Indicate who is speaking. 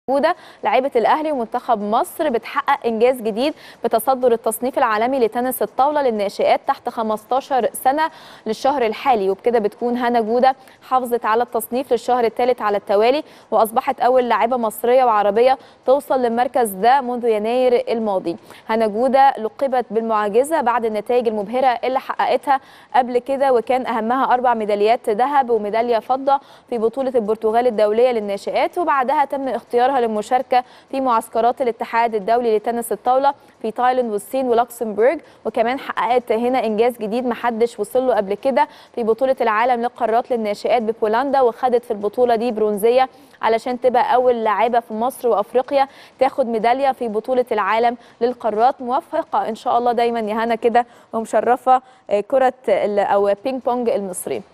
Speaker 1: جودة لاعبة الأهلي ومنتخب مصر بتحقق إنجاز جديد بتصدر التصنيف العالمي لتنس الطاولة للناشئات تحت 15 سنة للشهر الحالي وبكده بتكون هنا جودة حافظت على التصنيف للشهر الثالث على التوالي وأصبحت أول لاعبة مصرية وعربية توصل للمركز ده منذ يناير الماضي هنا جودة لقبت بالمعجزة بعد النتائج المبهرة اللي حققتها قبل كده وكان أهمها أربع ميداليات ذهب وميدالية فضة في بطولة البرتغال الدولية للناشئات وبعدها تم اختيارها للمشاركة في معسكرات الاتحاد الدولي لتنس الطاولة في تايلاند والصين ولوكسمبورغ وكمان حققت هنا إنجاز جديد محدش وصل له قبل كده في بطولة العالم للقارات للناشئات ببولندا وخدت في البطولة دي برونزية علشان تبقى أول لاعبة في مصر وأفريقيا تاخد ميدالية في بطولة العالم للقارات موفقة إن شاء الله دايما يا هنا كده ومشرفة كرة أو بينج بونج المصري